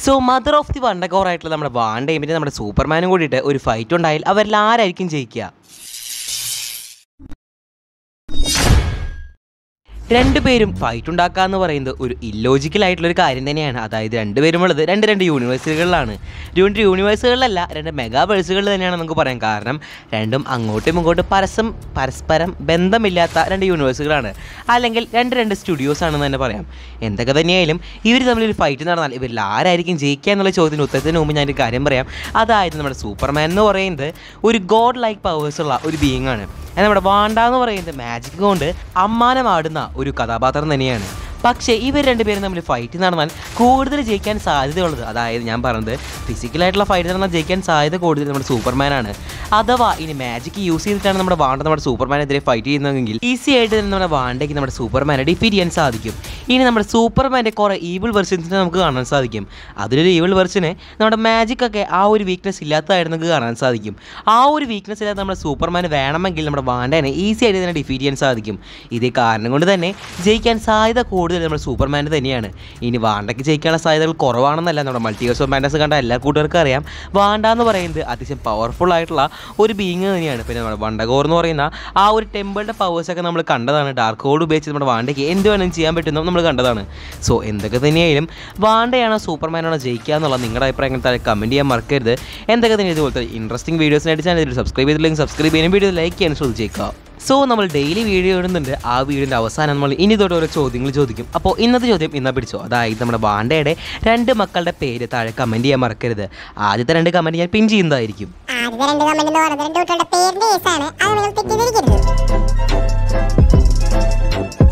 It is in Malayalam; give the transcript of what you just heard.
സോ മദർ ഓഫ് ദി വണ്ടകോർ ആയിട്ടുള്ള നമ്മുടെ വാണ്ടയും പിന്നെ നമ്മുടെ സൂപ്പർമാനും കൂടിയിട്ട് ഒരു ഫൈറ്റ് ഉണ്ടായാൽ അവരിൽ ആരായിരിക്കും ജയിക്കുക രണ്ടുപേരും ഫൈറ്റ് ഉണ്ടാക്കുക എന്ന് പറയുന്നത് ഒരു ഇല്ലോജിക്കൽ ആയിട്ടുള്ള ഒരു കാര്യം തന്നെയാണ് അതായത് രണ്ടുപേരും ഉള്ളത് രണ്ട് രണ്ട് യൂണിവേഴ്സുകളിലാണ് രണ്ട് യൂണിവേഴ്സുകളിലല്ല രണ്ട് മെഗാവേഴ്സുകളിൽ തന്നെയാണ് നമുക്ക് പറയാം കാരണം രണ്ടും അങ്ങോട്ടും ഇങ്ങോട്ടും പരസ്പരം പരസ്പരം ബന്ധമില്ലാത്ത രണ്ട് യൂണിവേഴ്സുകളാണ് അല്ലെങ്കിൽ രണ്ട് രണ്ട് സ്റ്റുഡിയോസ് ആണെന്ന് തന്നെ പറയാം എന്തൊക്കെ തന്നെയായാലും ഇവർ തമ്മിൽ ഒരു ഫൈറ്റ് നടന്നാൽ ഇവരിൽ ആരായിരിക്കും ജയിക്കുക എന്നുള്ള ചോദ്യത്തിന് ഉത്തരത്തിന് മുമ്പ് ഞാനൊരു കാര്യം പറയാം അതായത് നമ്മുടെ സൂപ്പർമാൻ എന്ന് പറയുന്നത് ഒരു ഗോഡ് ലൈക്ക് പവേഴ്സ് ഉള്ള ഒരു ബീയിങ് ആണ് എന്നാൽ നമ്മുടെ വാണ്ട എന്ന് പറയുന്നത് മാജിക് കൊണ്ട് അമ്മാനമാടുന്ന ഒരു കഥാപാത്രം തന്നെയാണ് പക്ഷേ ഇവർ രണ്ടുപേരും തമ്മിൽ ഫൈറ്റ് നടന്നാൽ കൂടുതൽ ജയിക്കാൻ സാധ്യതയുള്ളത് അതായത് ഞാൻ പറഞ്ഞത് ഫിസിക്കലായിട്ടുള്ള ഫൈറ്റ് നടന്നാൽ ജയിക്കാൻ സാധ്യത കൂടുതൽ നമ്മുടെ സൂപ്പർമാനാണ് അഥവാ ഇനി മാജിക് യൂസ് ചെയ്തിട്ടാണ് നമ്മുടെ വാണ്ട നമ്മുടെ സൂപ്പർമാനെതിരെ ഫൈറ്റ് ചെയ്യുന്നതെങ്കിൽ ഈസി ആയിട്ട് തന്നെ നമ്മുടെ വാണ്ടയ്ക്ക് നമ്മുടെ സൂപ്പർമാനെ ഡിഫീറ്റ് ചെയ്യാൻ സാധിക്കും ഇനി നമ്മുടെ സൂപ്പർമാൻ്റെ കുറേ ഈവിൾ വെർഷൻസിനെ നമുക്ക് കാണാൻ സാധിക്കും അതിലൊരു ഈവിൾ വെർഷന് നമ്മുടെ മാജിക് ഒക്കെ ആ ഒരു വീക്ക്നെസ് ഇല്ലാത്തതായിട്ട് നമുക്ക് കാണാൻ സാധിക്കും ആ ഒരു വീക്ക്നെസ് ഇല്ലാത്ത നമ്മുടെ സൂപ്പർമാൻ വേണമെങ്കിൽ നമ്മുടെ വാണ്ടേനെ ഈസി ആയിട്ട് തന്നെ ഡിഫീറ്റ് ചെയ്യാൻ സാധിക്കും ഇതേ കാരണം കൊണ്ട് തന്നെ ജയിക്കാൻ സാധ്യത കൂടുതൽ നമ്മുടെ സൂപ്പർമാൻ്റെ തന്നെയാണ് ഇനി വാണ്ടയ്ക്ക് ജയിക്കാനുള്ള സാധ്യതകൾ കുറവാണെന്നല്ല നമ്മുടെ മൾട്ടിവേഴ്സ് ഓഫ് മാൻഡസ് കണ്ട എല്ലാ കൂട്ടുകാർക്കും അറിയാം വാണ്ട എന്ന് പറയുന്നത് അത്യാവശ്യം പവർഫുൾ ആയിട്ടുള്ള ഒരു ബീങ് തന്നെയാണ് പിന്നെ നമ്മുടെ വണ്ടകോർ എന്ന് പറയുന്ന ആ ഒരു ടെമ്പിളിൻ്റെ പവേഴ്സൊക്കെ നമ്മൾ കണ്ടതാണ് ഡാർക്ക് കോഡ് ഉപയോഗിച്ച് നമ്മുടെ വാണ്ടയ്ക്ക് എന്ത് വേണമെങ്കിലും ചെയ്യാൻ പറ്റുന്നതും നമ്മൾ കണ്ടതാണ് സോ എന്തൊക്കെ തന്നെയായാലും വാണ്ടയാണോ സൂപ്പർമാനാണോ ജയിക്കുക എന്നുള്ള നിങ്ങളുടെ അഭിപ്രായങ്ങൾ താഴെ കമൻറ്റ് ചെയ്യാൻ മറക്കരുത് എന്തൊക്കെ തന്നെ ഇതുപോലത്തെ ഇൻട്രസ്റ്റിംഗ് വീഡിയോസിനായിട്ട് ചാനൽ സബ്സ്ക്രൈബ് ചെയ്തില്ലെങ്കിൽ സബ്സ്ക്രൈബ് ചെയ്യാനും വീഡിയോ ലൈക്ക് ചെയ്യാനും ശ്രദ്ധിച്ചേക്കുക സോ നമ്മൾ ഡെയിലി വീഡിയോ ഇടുന്നുണ്ട് ആ വീഡിയോൻ്റെ അവസാനം നമ്മൾ ഇനി തൊട്ട് ഓരോ ചോദ്യങ്ങൾ ചോദിക്കും അപ്പോൾ ഇന്നത്തെ ചോദ്യം ഇന്നാ പിടിച്ചോ അതായത് നമ്മുടെ വാണ്ടയുടെ രണ്ട് മക്കളുടെ പേര് താഴെ കമൻറ്റ് ചെയ്യാൻ മറക്കരുത് ആദ്യത്തെ രണ്ട് കമൻറ്റ് ഞാൻ പിൻ ചെയ്യുന്നതായിരിക്കും ആദ്യത്തെ രണ്ട് കമന്റ് എന്ന് പറയുന്നത് രണ്ട് കുട്ടികളുടെ പേരിന്റെ കേസാണ് അത് നിങ്ങൾ തെറ്റിദ്ധരിക്കരുത്